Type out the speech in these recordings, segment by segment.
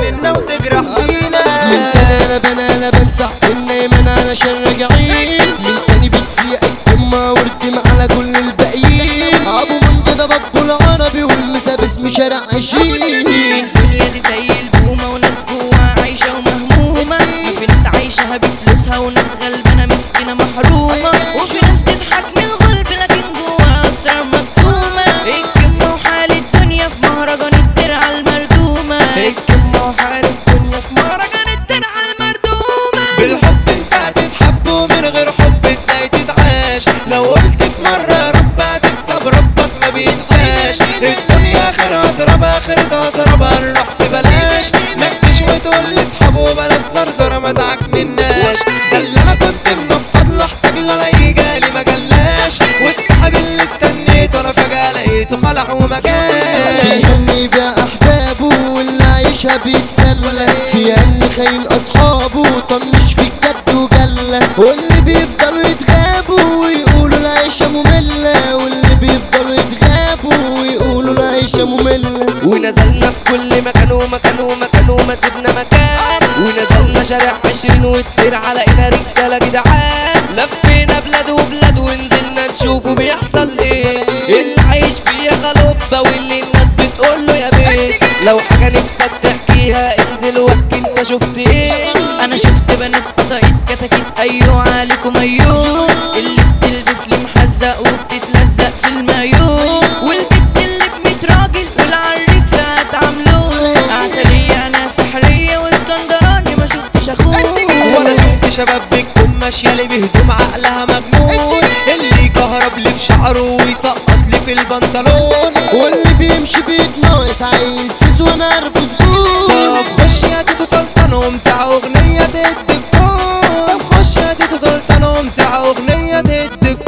منا وتجرح فينا من تاني انا بنا انا بنسح النايمان علشان راجعين من تاني بتسيق الكمة وردم على كل الباقيين ابو منطقة ده بابو العربي والمسا باسم شارع عشرين الدنيا دي زي البومة وناس جوا عايشة ومهمومة وفي ناس عايشة بفلوسها وناس غلبانة مسكينة محرومة وفي ناس تضحك من الغلب لكن جوا أسرار مكتومة الكلمة وحال الدنيا في مهرجان الدرع المردومة الكلمة وحال الدنيا في مهرجان الدرع المردومة بالحب انت هتتحب ومن غير حب ازاي تتعاش لو قلت في مرة رب هتكسب ربك ما بينساش الدنيا اخرها اضرب اخرتها اضرب هنروح ببلاش نكش وتقول لاصحابه وبلاش زرزرة ما تعكنناش ده اللي انا كنت منفض له احتاج له الاقي جالي ما جلاش والسحاب اللي استنيته انا فجأة لقيته خلع ومكان فيها اللي يبيع احبابه واللي عايشها بيتسلى فيها اللي خاين اصحابه طنش في الجد وجلة واللي بيفضلوا يتغابوا ويقولوا العيشة مملة واللي بيفضلوا يتغابوا ويقولوا العيشة مملة ونزلنا في كل مكان ومكان ومكان وما سيبنا مكان ونزلنا شارع عشرين والدير على اينا رجاله جدعان لفينا بلاد وبلاد ونزلنا نشوفه بيحصل ايه اللي عايش فيها غلوبة واللي الناس بتقول له يا بيت لو حاجه نفسك تحكيها انزل واحكي انت شفت ايه انا شفت بنات قطعت كتاكيت ايوه عليكم ايوه اللي بتلبس لي محزق وبتتلزق في المايو والبت اللي بميت راجل والعريك فات عاملوه عسلية انا سحرية واسكندراني ما شفتش اخوه وانا شفت شباب بتكون ماشيه لي بهدوم عقلها مجنون اللي يكهرب لي في شعره ويسقط لي في البنطلون واللي بيمشي بيتناقص عايز سيس وانا عارفه زبون طب خش يا تيتو سلطان ومسع اغنيه تدي الكون طب خش يا تيتو سلطان ومسع اغنيه تدي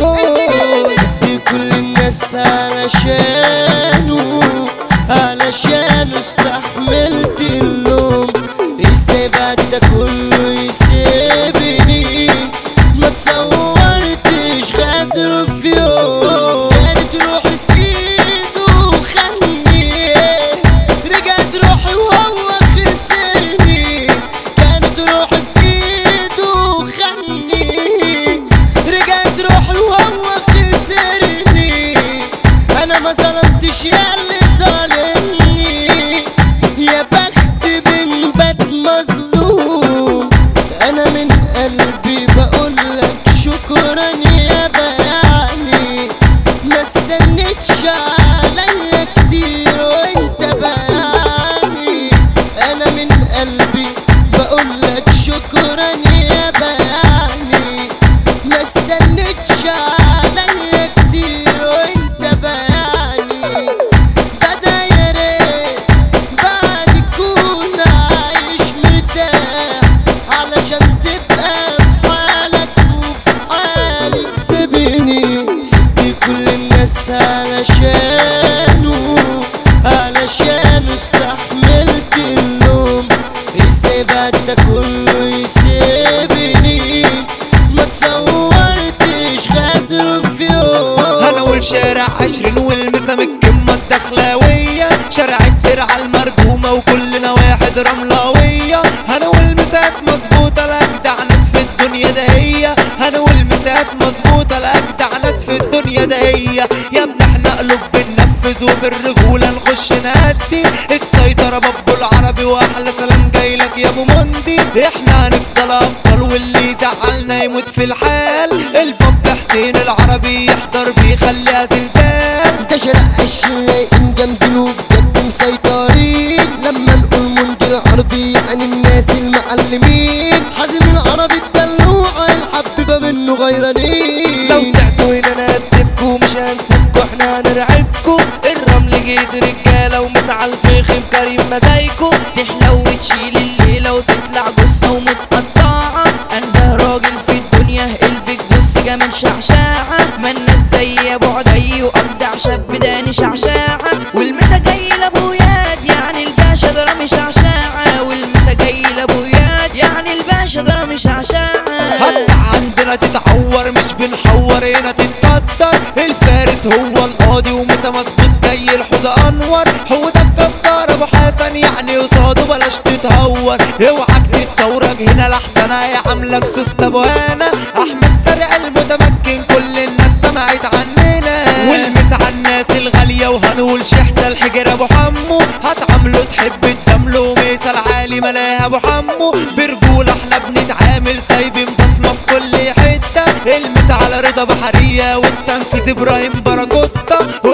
الكون سبت كل الناس علشانه علشانه استحملت اللوم ازاي بعد ده كله يسيبني ما تصورتش غدر في يوم كانت روحي في ايده وخني رجعت روحي وهو خسرني كانت روحي في ايده وخني رجعت روحي وهو خسرني انا ما ظلمتش يا اللي ظالمني يا بخت بن بات مظلوم انا من قلبي بقول لك شكرا يا بياني ما استنيتش عليا كتير وانت بياني انا من قلبي بقول لك شكرا يا بياني ما استنيتش عليا كتير وانت بياني بدا يا ريت بعد تكون عايش مرتاح علشان تبقى في حالك وفي حالي سيبني سيبني كل الناس علشانه علشانه استحملت اللوم ازاي بعد ده كله يسيبني ما تصورتش غدر في يوم هنقول شارع عشرين والمسام الكمة الدخلاوية شارع الدرع المرجومة وكلنا واحد رملاوية هنقول مسات مظبوطة لأجدع ناس في الدنيا ده هي هنقول مسات مظبوطة لأجدع ناس في الدنيا ده هي يا ابني احنا قلوب بننفذ وفي الرجولة نخش نهدي السيطرة بابو العربي واحلى سلام جايلك يا ابو مندي احنا هنفضل ابطال واللي يزعلنا يموت في الحال الباب حسين العربي يحضر بيخليها زلزال ده شارع الشرايين جامدين وبجد مسيطرين لما نقول منجر عربي يعني الناس المعلمين حازم العربي الدلوع الحبيبة منه غيرانين لو سعتوا هنا انا هدبكوا مش هنسيبكوا احنا هنرعبكوا الرمل جيت رجاله ومسعى الفخم كريم مزايكوا تحلى وتشيل الليله وتطلع جثه ومتقطعه انزه راجل في الدنيا قلبك بص جمال شعشاعه ما الناس زي ابو عدي وابدع شاب داني شعشاعه والمسا جاي لابوياد يعني الباشا ده رامي شعشاعه والمسا جاي لابوياد يعني الباشا ده رامي شعشاعه هتسع عندنا تتعور مش بنحور هنا تتكتر الفارس هو القاضي ومتى مظبوط زي الحوض انور حوضك كسر ابو حسن يعني قصاده بلاش تتكتر تتهور اوعك تتصورك هنا لحسن يا عاملك سوست ابو هنا احمد سرق المتمكن كل الناس سمعت عننا والمس على الناس الغالية وهنقول شحتة الحجر ابو حمو هتعامله تحب تزامله مثال عالي ملاها ابو حمو برجولة احنا بنتعامل سايبين بصمة في كل حتة المس على رضا بحرية والتنفيذ ابراهيم باراكوتا